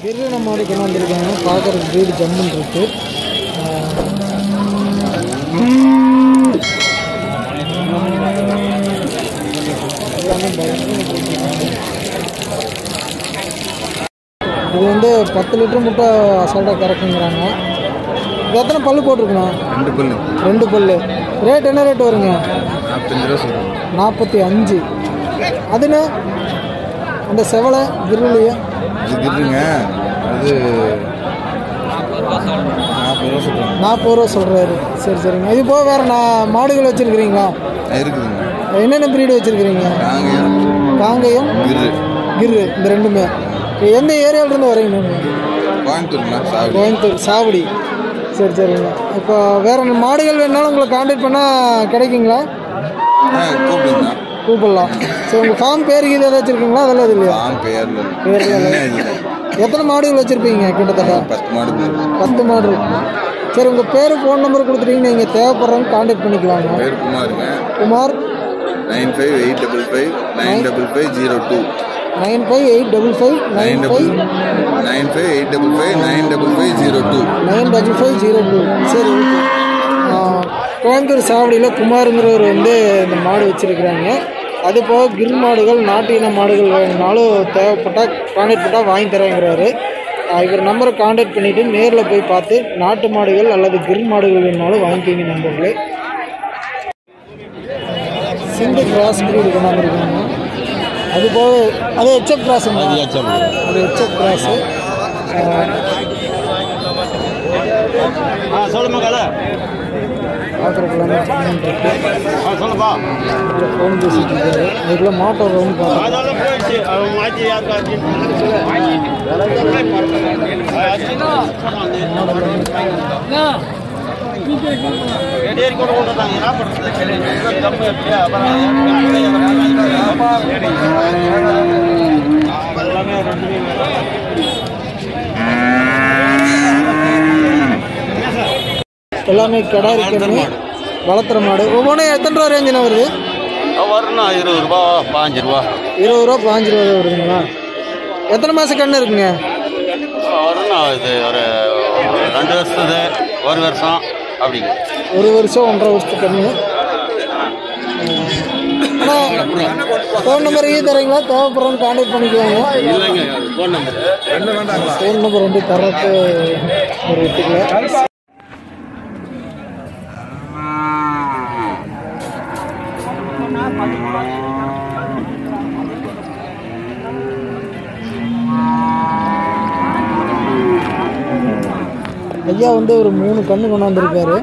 கிரின மாடு கொண்டு வந்திருக்காங்க பார்க்குறதுக்கு வீடு ஜம்முன்னு இருக்கு எல்லாமே பயங்கரமா போட்டிருக்காங்க. இது வந்து பத்து லிட்டர் முட்டை அசால்ட்டாக கறக்குங்கிறாங்க இது எத்தனை பல்லு போட்டிருக்கணும் ரெண்டு பல்லு ரெண்டு பல்லு ரேட் என்ன ரேட் வருங்க நாற்பத்தஞ்சு ரூபா சொல்லுவோம் நாற்பத்தி அஞ்சு அதுன்னு அந்த செவலை கிருளிய இது கிட்டுங்க அது நாற்பது ரூபா சொல்லுவாங்க நாற்பது ரூபா சொல்கிறாரு சரி சரிங்க இது போக வேறு நான் மாடுகள் வச்சுருக்கிறீங்களா இருக்குதுங்க என்னென்ன ப்ரீடு வச்சுருக்கிறீங்க நாங்கள் காங்கயம் கிரு கிரு இந்த ரெண்டுமே இப்போ எந்த ஏரியாவிலேருந்து வரீங்க நீங்கள் கோயம்புத்தூர்னா சாவி கோயம்புத்தூர் சாவடி சரி சரிங்க இப்போ வேறு மாடுகள் வேணாலும் உங்களை காண்டாக்ட் பண்ணால் கிடைக்குங்களா ஆ கூப்பிடுங்க கூப்பிடலாம் சரி உங்கள் ஃபார்ம் பேர் இது ஏதாச்சும் இருக்குங்களா அதெல்லாம் இது இல்லையா ஆம் பேரில் பேர்ல இல்ல. என்ன இது எத்தனை மாடுகள் வச்சுருப்பீங்க கிட்டத்தட்ட பத்து மாடு பேர் பத்து மாடு இருக்கு சரி உங்கள் பேர் ஃபோன் நம்பர் கொடுத்துட்டீங்கன்னா நீங்கள் தேவைப்படுறவங்க காண்டாக்ட் பண்ணிக்கலாங்க பேர் குமாருங்க Kumar nine five eight double five nine double five zero two nine five eight double five nine nine double five nine five eight double five nine double five zero two nine double five zero two சரி okay ஆ, கோயம்புத்தூர் சாவடியில் குமாருங்கிறவர் வந்து இந்த மாடு வச்சுருக்கிறாங்க அது போக கிர் மாடுகள் நாட்டு இன மாடுகள் வேணும்னாலும் தேவைப்பட்டால் காண்டாக்ட் பண்ணால் வாங்கி தரேங்கிறாரு ஆ, இவர் நம்பரை காண்டாக்ட் பண்ணிவிட்டு நேரில் போய் பார்த்து நாட்டு மாடுகள் அல்லது கிர் மாடுகள் வேணும்னாலும் வாங்கிக்கிங்க நண்பர்களே சிந்து கிராஸ் பிரீடு கொண்டாந்துருக்காங்க அது போக அது ஹெச்எப் கிராஸுங்க அது ஹெச்எப் கிராஸு சொல்லுமா கதை பார்க்குறதுலாமே இருக்கு சொல்லுப்பா இதில் ஃபோன் பேசிட்டு இருக்காரு அதுக்குள்ள மாட்டோ ரவுண்ட் பார்க்கலாம் அதெல்லாம் போயிடுச்சு அவன் மாற்றி யாருக்காச்சு ஏறி கூட விட்டுட்டாங்க என்ன பண்ணுறது கம்மி எப்படியா எல்லாமே ரெண்டுமே எல்லாமே கிடாரி கண்ணு வளர்த்துற மாடு ஒவ்வொன்றும் எத்தனை ரூபா ரேஞ்சில் வருது வரணும் இருபது ரூபா பாஞ்சு ரூபா இருபது ரூபா பாஞ்சு ரூபா தான் வருதுங்களா எத்தனை மாதம் கண்ணு இருக்குங்க வரணும் இது ஒரு ரெண்டு வருஷத்துது ஒரு வருஷம் அப்படிங்க ஒரு வருஷம் ஒன்றரை வருஷத்துக்கு கண்ணு ஆனால் ஃபோன் நம்பர் ஈ தரீங்களா தேவைப்படுறவங்க கான்டாக்ட் பண்ணிக்குவாங்க இல்லைங்க ஃபோன் நம்பர் ஃபோன் நம்பர் வந்து தரத்து ஒரு எட்டுக்கல ஐயா வந்து ஒரு மூணு கண்ணு கொண்டாந்துருக்காரு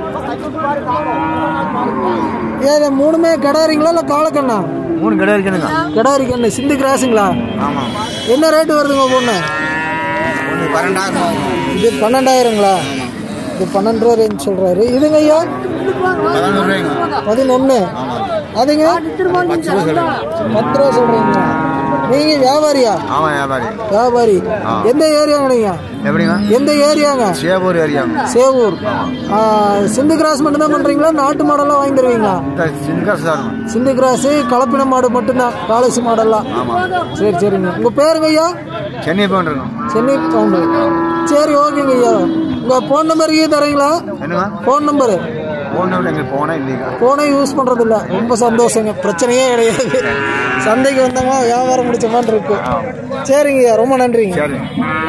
ஏன் இது மூணுமே கிடாரிங்களா இல்லை காலக்கண்ணா மூணு கடை இருக்கணுங்க கிடாரி கண்ணு சிந்து கிராஸுங்களா ஆமாம் என்ன ரேட்டு வருதுங்க பொண்ணு ஒன்று பன்னெண்டாயிரம் இது பன்னெண்டாயிரங்களா இது பன்னெண்டு ரூபா ரேஞ்ச் சொல்கிறாரு இதுங்க ஐயா பதினோரு ரூபாய்ங்க பதினொன்று அதுங்க பத்து ரூபா சொல்கிறீங்க நீங்கள் வியாபாரியா ஆமாம் வியாபாரி வியாபாரி எந்த ஏரியாங்க நீங்கள் எப்படிங்க எந்த ஏரியாங்க சேவூர் ஏரியாங்க சேவூர் ஆ, சிந்து கிராஸ் மட்டும்தான் பண்ணுறீங்களா நாட்டு மாடெல்லாம் வாங்கி தருவீங்களா சிங்கர் சார் சிந்து கிராஸு கலப்பின மாடு மட்டும்தான் பாலிசி மாடெல்லாம் சரி சரிங்க உங்கள் பேருங்க ஐயா சென்னை போன்றோம் சென்னை பவுண்டு சரி ஓகேங்க ஐயா உங்கள் ஃபோன் நம்பர் ஐயா தரீங்களா என்னங்க ஃபோன் நம்பரு ஃபோன் நம்பர் எங்களுக்கு போனால் இல்லைங்க ஃபோனை யூஸ் பண்ணுறது இல்ல ரொம்ப சந்தோஷங்க பிரச்சனையே கிடையாது சந்தைக்கு வந்தோமா வியாபாரம் முடிச்ச மாதிரி இருக்கு சரிங்க ஐயா ரொம்ப நன்றிங்க சரி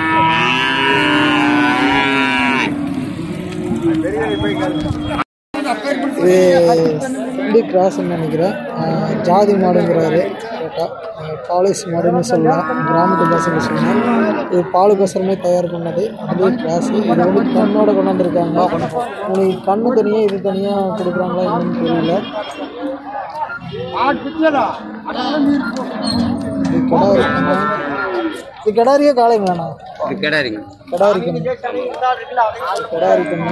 இது ஹிந்தி கிராஸ்ன்னு நினைக்கிறேன் ஆஹ் ஜாதி மாடுங்கிறாரு கேட்டால் பாலிஸ் மாடுன்னு சொல்லலாம் கிராமத்து பாசையில் சொன்னேன் இது பாலுக்கோசரமே தயார் பண்ணது அதுவே கிராஸ் இது வந்து கண்ணோட கொண்டாந்துருக்காங்க உங்களுக்கு கண்ணு தனியாக இது தனியாக கொடுக்குறாங்களா என்னன்னு தெரியல இது கிடாரி கண்ணு. இது கிடாரியே காளைங்களாண்ணா கிடையாதுங்க கிடாரி கண்ணு கிடாரி கண்ணு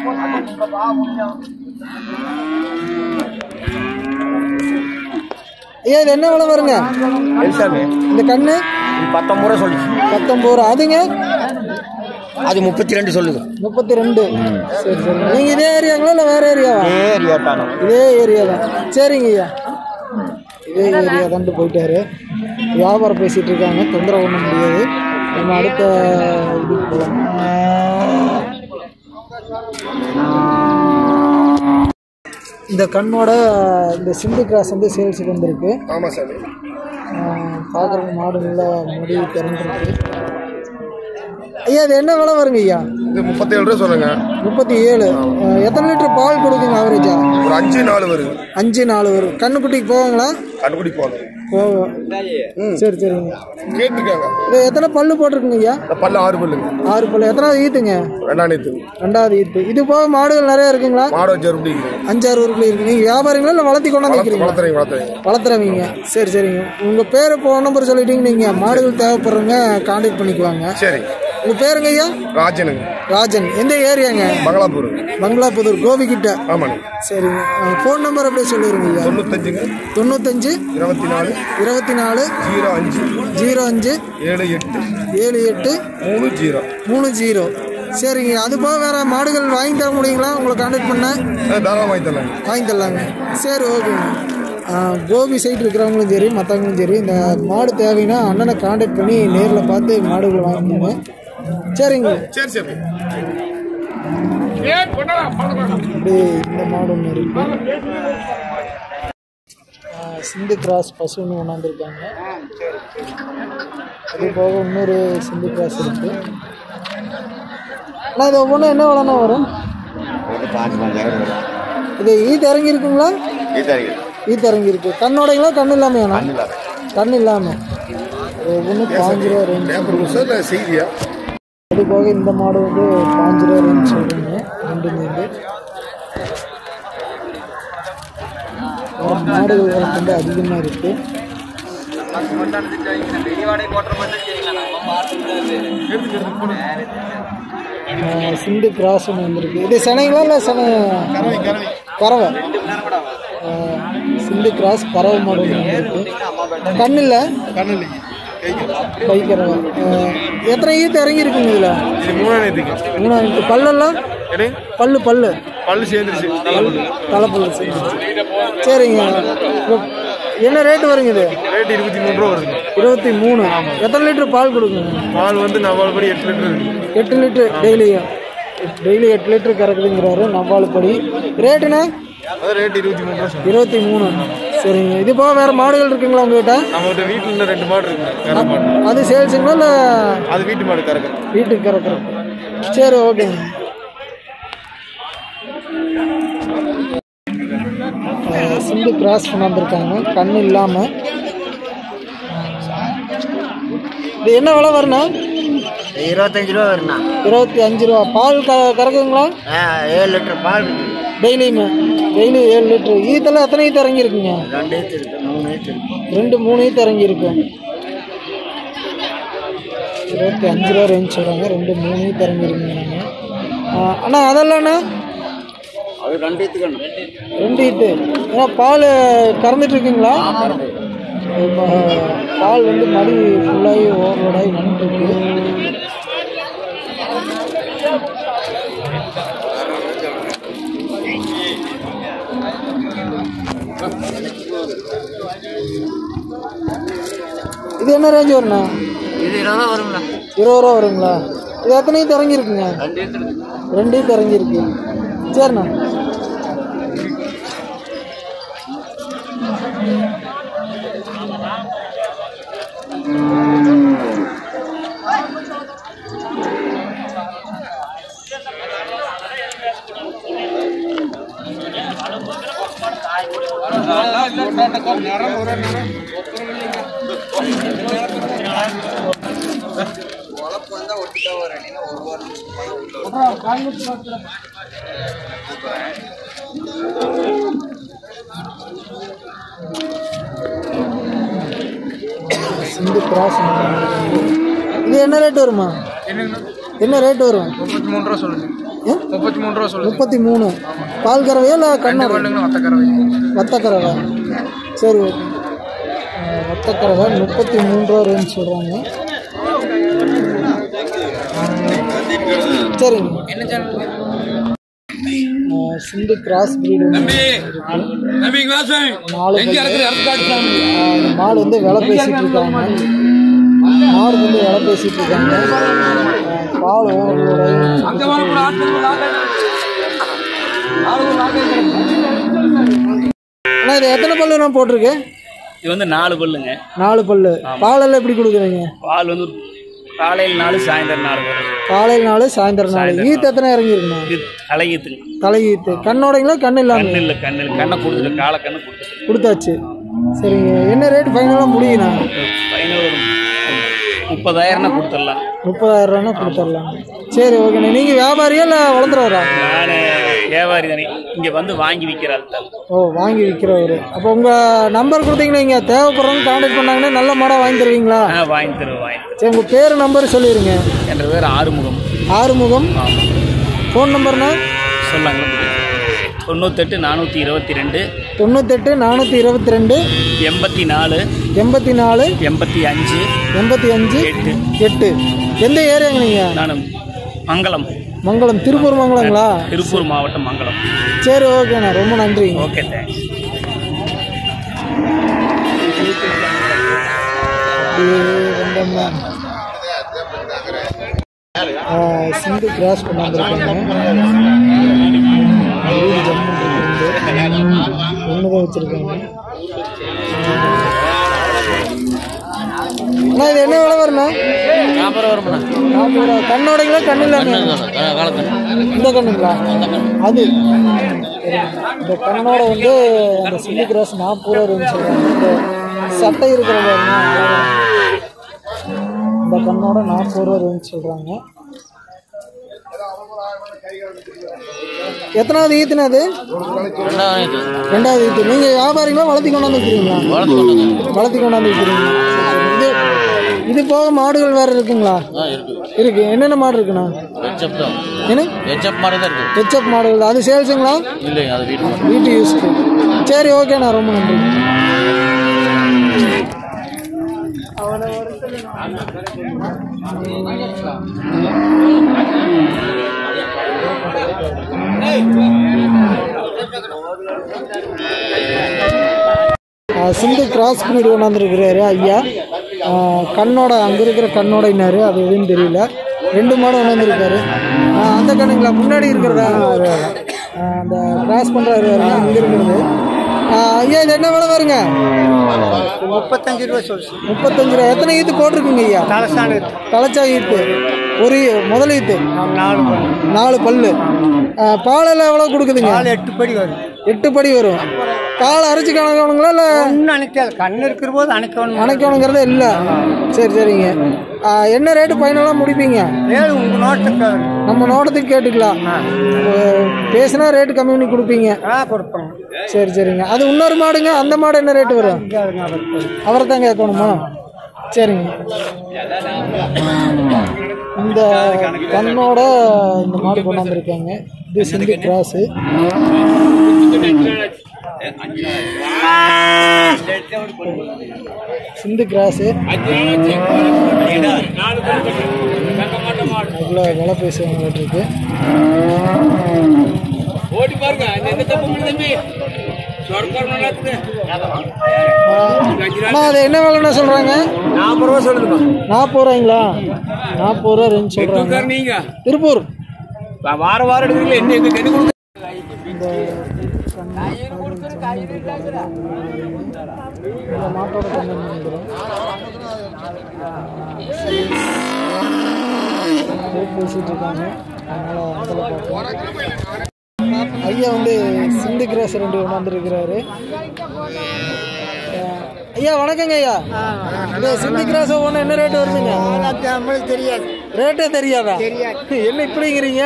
ஐயா இது என்ன விலை வருங்க எல்சாமி இந்த கண்ணு பத்தொம்பது ரூபா சொல்லிச்சு பத்தொம்பது ரூபா அதுங்க அது முப்பத்தி ரெண்டு சொல்லுது முப்பத்தி ரெண்டு சரி சரி நீங்கள் இதே ஏரியாங்களா இல்லை வேறு ஏரியாவா ஏரியா தானே இதே ஏரியா தான் சரிங்க ஐயா இதே ஏரியா தான்ட்டு போயிட்டாரு வியாபாரம் பேசிகிட்டு இருக்காங்க தொந்தரவு பண்ண முடியாது நம்ம அடுத்த இதுக்கு போகலாம் இந்த கண்ணோட இந்த சிந்து கிராஸ் வந்து சேல்ஸுக்கு வந்திருக்கு ஆமாம் சாமி பார்க்குறவங்க மாடு நல்லா முடி திறந்துருக்கு ஐயா இது என்ன விலை வருங்க ஐயா இது முப்பத்தேழு ரூபா சொல்லுங்க முப்பத்தி ஏழு அஹ், எத்தனை லிட்டர் பால் கொடுக்குங்க ஆவரேஜா ஒரு அஞ்சு நாலு வருது அஞ்சு நாலு வரும் கண்ணுக்குட்டிக்கு போவாங்களா கண்டுபிடி போகணும் போவோம் சரி சரிங்க கேட்டுருக்காங்க இது எத்தனை பல்லு போட்டிருக்குங்க ஐயா இந்த பல்ல ஆறு பல்லுங்க ஆறு பல்லு எத்தனாவது ஈத்துங்க ரெண்டாம் நேத்து ரெண்டாவது ஈத்து இது போக மாடுகள் நிறைய இருக்குங்களா மாடு வச்சு எப்படி இருக்குது அஞ்சாறு ஊருக்குள்ள இருக்கு நீங்கள் வியாபாரிங்களா இல்லை வளர்த்தி கொண்டாந்து வளர்த்து வைக்கிறீங்களா வளர்த்துறீங்க வளர்த்துறீங்க வளர்த்துறவீங்க சரி சரிங்க உங்கள் பேர் ஃபோன் நம்பர் சொல்லிட்டீங்க நீங்கள் மாடுகள் தேவைப்படுறவங்க காண்டாக்ட் பண்ணிக்குவாங்க சரி உங்கள் பேருங்க ஐயா ராஜனுங்க ராஜன் எந்த ஏரியாங்க பங்களாப்பூர் பங்களாபுதூர் கோபிக்கிட்ட ஆமாண்ணே சரிங்க ஃபோன் நம்பர் அப்படியே சொல்லிடுங்க ஐயா தொண்ணூத்தஞ்சுங்க தொண்ணூத்தஞ்சு இருபத்தி நாலு இருபத்தி நாலு ஜீரோ அஞ்சு ஜீரோ அஞ்சு ஏழு எட்டு ஏழு எட்டு மூணு ஜீரோ மூணு ஜீரோ சரிங்க அது போக வேறு மாடுகள் வாங்கி தர முடியுங்களா உங்களை காண்டாக்ட் பண்ண தாராளமாக வாங்கி தரலாங்க வாங்கி தரலாங்க சரி ஓகேங்க ஆ, கோபி சைட் இருக்கிறவங்களும் சரி மற்றவங்களும் சரி இந்த மாடு தேவைன்னா அண்ணனை காண்டாக்ட் பண்ணி நேரில் பார்த்து மாடுகள் வாங்கிக்கோங்க சரிங்க சரி சரி இப்படி இந்த மாடு ஒன்று இருக்கு ஆ, சிந்து கிராஸ் பசு ஒன்று கொண்டாந்துருக்காங்க அது போக இன்னொரு சிந்து கிராஸ் இருக்கு அண்ணா இது ஒவ்வொன்றும் என்ன விலைண்ணா வரும் இது ஈத் இறங்கி இருக்குங்களா ஈத் இறங்கி இருக்கு கண்ணோடைங்களா கண் இல்லாமையாண்ணா கண் இல்லாமல் ஒவ்வொன்றும் பாஞ்சு ரூபா ரேஞ்ச் பேப்பர் சார் இல்லை செய்தியா அது போக இந்த மாடு வந்து பாஞ்சு ரூபா ரேஞ்ச் சொல்கிறீங்க ரெண்டு மீண்டு மாடுகள் வளர்ப்பு வந்து அதிகமாக இருக்குது சிந்து கிராஸ் ஒன்று வந்திருக்கு இது சென்னைங்களா இல்லை சென்னை கறவை ஆ, சிந்து கிராஸ் கறவை மாடு ஒன்று வந்திருக்கு கண் இல்லை கை கறவை ஆ, எத்தனை ஈத்து இறங்கி இருக்குங்க இதில் இது மூணாம் நேற்றுக்கு மூணாயிரத்து பல்லெல்லாம் பல்லு பல்லு பல்லு சேர்ந்துருச்சு தலைப்பல்லு சரி சரிங்க இப்போ என்ன ரேட்டு வருங்க இது ரேட் இருபத்தி மூணு ரூபா வருதுங்க இருபத்தி மூணு எத்தனை லிட்டர் பால் கொடுக்குங்க பால் வந்து நவால் படி எட்டு லிட்டர் இருக்கு எட்டு லிட்டர் டெய்லியும் டெய்லி எட்டு லிட்டர் கறக்குதுங்கிறாரு நவ்வாழ் படி ரேட்டுண்ணே அது ரேட் இருபத்தி மூணு ரூபா சொல்லுங்க இருபத்தி மூணு சரிங்க இது போக வேறு மாடுகள் இருக்குங்களா உங்ககிட்ட நம்மகிட்ட வீட்டில் இன்னும் ரெண்டு மாடு இருக்கு கரை மாடு அது சேல்ஸுங்களா இல்லை அது வீட்டு மாடு கறக்குது வீட்டுக்கு கறக்குறோம் சரி ஓகேங்க அஹ் சிந்து கிராஸ் கொண்டாந்துருக்காங்க கண் இல்லாமல் இது என்ன விலை வருண்ணா இருபத்தஞ்சு ரூபா வருண்ணா இருபத்தி அஞ்சு ரூபா பால் க கறக்குதுங்களா ஆ, ஏழு லிட்டர் பால் இருக்கு. டெய்லியுமே டெய்லி ஏழு லிட்டரு ஈத்தெல்லாம் எத்தனை ஈத்து இறங்கியிருக்குங்க ரெண்டு ஏத்து இருக்கு மூணு ஏத்து இருக்கு ரெண்டு மூணு ஈத்து இறங்கியிருக்கும் இருபத்தி அஞ்சு ரூபா ரேஞ்ச் சொல்கிறாங்க ரெண்டு மூணு ஈத்து இறங்கியிருக்குங்க அண்ணா அதெல்லாம் அண்ணா அது ரெண்டு ஏத்துக்கணும் ரெண்டு ஈத்து ஏன்னா பால் கறந்துட்டு இருக்கீங்களா இப்போ பால் வந்து மடி ஃபுல்லாகி ஓவர்லோடாகி வந்துருக்கு இது என்ன ரேஞ்ச் வருண்ணா இது இருபது ரூபா வருங்களா இருபது ரூபா வருங்களா இது எத்தனை ஈத்து இறங்கியிருக்குங்க ரெண்டு ஏத்து இருக்கு ரெண்டு ஈத்து இறங்கியிருக்கு சரிண்ணா சிந்து கிராஸ் இது என்ன ரேட் வருமா என்ன ரேட் வரும் முப்பத்தி மூணு ரூபா சொல்லுங்க ஆ? முப்பத்தி மூணு ரூபா சொல்லுங்க முப்பத்தி மூணு பால் கறவையா இல்லை கண்ணர் வத்த கறவை வத்தக்கறவை சரி ஓகே ஆ, வத்தக்கறவை முப்பத்தி மூணு ரூபா ரேஞ்ச் சொல்கிறாங்க சரிங்க ஆ, சிந்து கிராஸ் பிரீடு நாலு பல்லு. ஆ, இந்த மாடு வந்து விலை பேசிட்டு இருக்காங்க மாடு வந்து விலை பேசிட்டு இருக்காங்க அஹ் பால் ஓவரோட அண்ணா இது எத்தனை பல்லு நான் போட்டிருக்கு இது வந்து நாலு பல்லுங்க நாலு பல்லு பாலெல்லாம் எப்படி கொடுக்குறீங்க பால் வந்து காலையில் நாலு சாயந்தரம் நாலு வரும் காலையில் நாலு சாயந்தரம் நாலு ஈத்து எத்தனை இறங்கிருக்குண்ணா இது தலையீத்துங்க தலை ஈத்து கண்ணோடைங்களா கண்ணு இல்லாம கண்ணு இல்லை கண்ணு இல்லை கண்ணை கொடுத்துட்டு காலை கண்ணு கொடுத்துட்டு கொடுத்தாச்சு சரிங்க என்ன ரேட் ஃபைனலாக முடியுண்ணா பையனை ஒரு முப்பதாயிரம்னா கொடுத்துடலாம் முப்பதாயிரம் ரூபானா கொடுத்துடலாம் சரி ஓகேண்ணா நீங்கள் வியாபாரியா இல்லை வளர்ந்துறவரா நான் வியாபாரி தானே இங்கே வந்து வாங்கி விற்கிறாள் தான் ஓ வாங்கி விற்கிறவர் அப்போ உங்கள் நம்பர் கொடுத்தீங்கன்னா இங்கே தேவைப்படுறவங்க காண்டாக்ட் பண்ணாங்கன்னா நல்ல மாடாக வாங்கி தருவீங்களா ஆ வாங்கி தருவேன் வாங்கி தருவேன் சரி உங்கள் பேர் நம்பர் சொல்லிடுங்க என்ற பேர் ஆறுமுகம் ஆறுமுகம் ஃபோன் நம்பர்னா சொல்லாங்களா தொண்ணூத்தெட்டு நானூற்றி இருபத்தி ரெண்டு தொண்ணூத்தெட்டு நானூற்றி இருபத்தி ரெண்டு எண்பத்தி நாலு எண்பத்தி நாலு எண்பத்தி அஞ்சு எண்பத்தி அஞ்சு எட்டு எட்டு எந்த ஏரியாங்க நீங்கள் நான் மங்களம் மங்களம் திருப்பூர் மங்களங்களா திருப்பூர் மாவட்டம் மங்களம் சரி ஓகேண்ணா ரொம்ப நன்றி ஓகே தேங்க்ஸ் வந்தோம்னா சிந்து கிராஸ் கொண்டாந்துருக்காங்க வீடு ஜம்மு ஒன்று தான் வச்சுருக்காங்க அண்ணா இது என்ன விலை வருண்ணா நாற்பது ரூபா கண்ணோடைங்களா கண்ணு இல்லாம இந்த கண்ணுங்களா அது இந்த கண்ணோட வந்து அந்த சில்லி கிராஸ் நாற்பது ரூபா இருந்துச்சு சொல்றாங்க இந்த சட்டை இருக்கிற பாருங்க அழகா. இந்த கண்ணோட நாற்பது ரூபா இருந்துச்சு சொல்றாங்க எத்தனாவது ஈத்துனா அது ரெண்டாவது ஈத்து நீங்க வியாபாரிங்களா வளர்த்தி கொண்டாந்து வைக்கிறீங்களா வளர்த்தி கொண்டாந்து வைக்கிறீங்க சரி, சரி. இது இது போக மாடுகள் வேற இருக்குங்களா இருக்கு என்னென்ன மாடு இருக்குண்ணா என்ன ஹெச்அப் மாதிரி தான் இருக்கு ஹெச்எப் மாடுகள் அது சேல்ஸுங்களா இல்லைங்க அது வீட்டு வீட்டு யூஸ்க்கு சரி ஓகேண்ணா ரொம்ப நன்றி ஆ, சிந்து கிராஸ் பண்ணிட்டு கொண்டாந்துருக்கிறாரு ஐயா ஆ, கண்ணோட அங்கே இருக்கிற கண்ணோடைனாரு அது எதுவும் தெரியல ரெண்டு மாடு கொண்டாந்துருக்காரு அந்த கண்ணுங்களா முன்னாடி இருக்கிறதா ஆ, அந்த கிராஸ் பண்ணுறாரு அங்கே இருக்கிறது ஆ, ஐயா இது என்ன விலை வருங்க முப்பத்தஞ்சு ரூபா சொல்லுச்சு முப்பத்தஞ்சு ரூபா எத்தனை ஈத்து போட்டிருக்குங்க ஐயா தலைசாணி தலைச்சா ஈத்து ஒரு ஈ- முதல் ஈத்து நாலு நாலு பல்லு ஆ, பாலெல்லாம் எவ்வளோ கொடுக்குதுங்க எட்டு படி வரும் எட்டு படி வரும் காலை அரைச்சி கணக்கணுங்களா இல்லை ஒன்றும் அணைக்காது கண்ணு இருக்கிற போது அணைக்கணும் அணைக்கணுங்கிறதே இல்லை சரி சரிங்க ஆ, என்ன ரேட்டு ஃபைனலாக முடிப்பீங்க ஏழு உங்கள் நோட்டத்துக்கு நம்ம நோட்டத்துக்கு கேட்டுக்கலாம் ஆ, பேசுனா ரேட்டு கம்மி பண்ணி கொடுப்பீங்க ஆ கொடுப்போங்க சரி சரிங்க அது இன்னொரு மாடுங்க அந்த மாடு என்ன ரேட்டு வரும் இங்கே அவருக்கு அவரை தான் கேட்கணுமா சரிங்க இந்த கண்ணோட இந்த மாடு கொண்டாந்துருக்காங்க இது சிந்து கிராஸு சிந்து கிராஸு அவ்வளோ விலை பேசுவாங்க இருக்கு அண்ணா அது என்ன விலைண்ணா சொல்கிறாங்க நாற்பது ரூபா சொல்லுதுப்பா நாற்பது ரூபாய்ங்களா நாற்பது ரூபா ரேஞ்ச் சொல்கிறாங்க நீங்க திருப்பூர் வார வாரம் எடுக்கிறீங்களா என்ன எங்க கண்ணு கொடுங்க இந்த இந்த மாட்டோட கண்ணு நினைக்கிறேன் ரேட் பேசிட்டு இருக்காங்க அதனால அதில் பார்க்கலாம் ஐயா வந்து சிந்து கிராஸ் ரெண்டு கொண்டாந்துருக்கிறாரு ஐயா வணக்கங்க ஐயா இந்த சிந்து கிராஸ் ஒன்று என்ன ரேட் வருதுங்க நம்மளுக்கு தெரியாது ரேட்டே தெரியாதா என்ன இப்படிங்கிறீங்க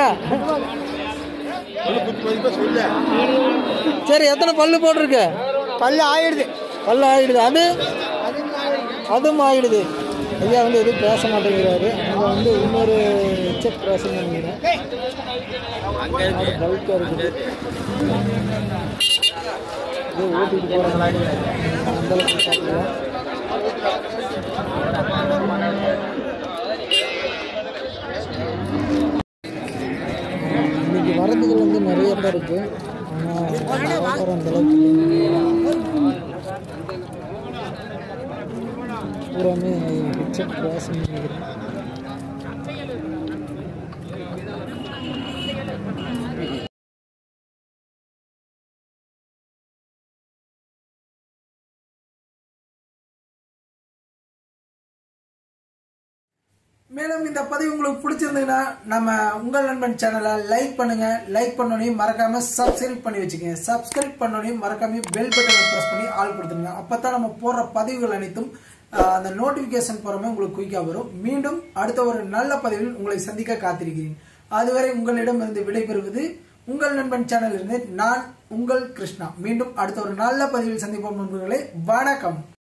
சரி எத்தனை பல்லு போட்டிருக்கு பல்லு ஆயிடுது பல்லு ஆயிடுது அது அதுவும் ஆயிடுது ஐயா வந்து எதுவும் பேச மாட்டேங்கிறாரு அங்கே வந்து இன்னொரு செக் கிராஸ்ன்னு நினைக்கிறேன் பல்காக இருக்குது இது ஓட்டிட்டு போகிறாங்க அந்த அளவுக்கு பார்க்கல இன்னைக்கு வரதுகள் வந்து நிறைய பேர் இருக்கு ஆனால் வியாபாரம் அந்த அளவுக்கு இல்லைங்க. பூராமே ஹெச்எப் ஹெச்எஃப் கிராஸ் நினைக்கிறேன் மேலும் இந்த பதிவு உங்களுக்கு பிடிச்சிருந்ததுன்னா நம்ம உங்கள் நண்பன் சேனலை லைக் பண்ணுங்க லைக் பண்ணோனையும் மறக்காம சப்ஸ்கிரைப் பண்ணி வச்சுக்கோங்க சப்ஸ்கிரைப் பண்ணோனையும் மறக்காம பெல் பட்டனை பிரஸ் பண்ணி ஆள் கொடுத்துருங்க அப்பதான் நம்ம போடுற பதிவுகள் அனைத்தும் ஆஹ், அந்த நோட்டிபிகேஷன் போறமே உங்களுக்கு குயிக்கா வரும் மீண்டும் அடுத்த ஒரு நல்ல பதிவில் உங்களை சந்திக்க காத்திருக்கிறேன் அதுவரை உங்களிடமிருந்து விடைபெறுவது உங்கள் நண்பன் சேனலில் இருந்து நான் உங்கள் கிருஷ்ணா மீண்டும் அடுத்த ஒரு நல்ல பதிவில் சந்திப்போம் நண்பர்களே வணக்கம்